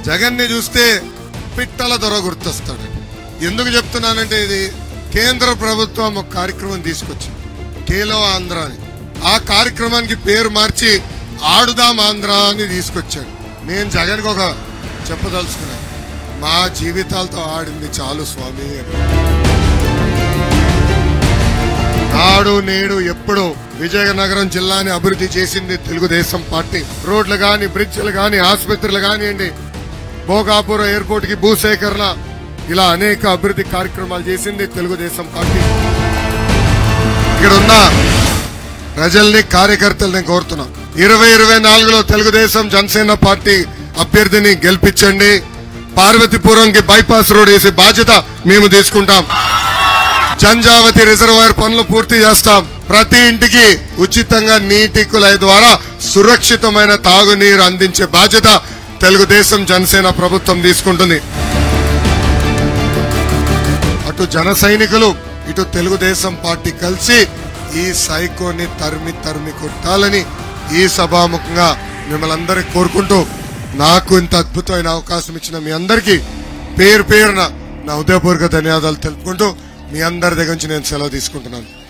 జగన్ ని చూస్తే పిట్టల దొర గుర్తొస్తాడు ఎందుకు చెప్తున్నానంటే ఇది కేంద్ర ప్రభుత్వం ఒక కార్యక్రమం తీసుకొచ్చింది కేలో ఆంధ్ర అని ఆ కార్యక్రమానికి పేరు మార్చి ఆడుదాం ఆంధ్ర అని తీసుకొచ్చాడు నేను జగన్కి ఒక చెప్పదలుచుకున్నాను మా జీవితాలతో ఆడింది చాలు స్వామి అని నాడు నేడు ఎప్పుడు విజయనగరం జిల్లాని అభివృద్ధి చేసింది తెలుగుదేశం పార్టీ రోడ్లు గాని బ్రిడ్జ్లు గాని ఆసుపత్రులు కానివ్వండి భోగాపురం ఎయిర్పోర్ట్ కి భూసేకరణ ఇలా అనేక అభివృద్ధి కార్యక్రమాలు చేసింది తెలుగుదేశం పార్టీ ఇక్కడ ఉన్న ప్రజల్ని కార్యకర్తల్ని కోరుతున్నాం ఇరవై ఇరవై నాలుగులో తెలుగుదేశం జనసేన పార్టీ అభ్యర్థిని గెలిపించండి పార్వతీపురంకి బైపాస్ రోడ్ వేసే బాధ్యత మేము తీసుకుంటాం జంజావతి రిజర్వాయర్ పనులు పూర్తి చేస్తాం ప్రతి ఇంటికి ఉచితంగా నీటి కుళాయి ద్వారా సురక్షితమైన తాగునీరు అందించే బాధ్యత తెలుగుదేశం జనసేన ప్రభుత్వం తీసుకుంటుంది అటు జన సైనికులు ఇటు తెలుగుదేశం పార్టీ కలిసి ఈ సైకోని తరిమి తరిమి కొట్టాలని ఈ సభాముఖంగా మిమ్మల్ని అందరికి కోరుకుంటూ నాకు ఇంత అద్భుతమైన అవకాశం ఇచ్చిన మీ అందరికీ పేరు పేరున నా హృదయపూర్వక ధన్యవాదాలు తెలుపుకుంటూ మీ అందరి దగ్గర నుంచి నేను సెలవు తీసుకుంటున్నాను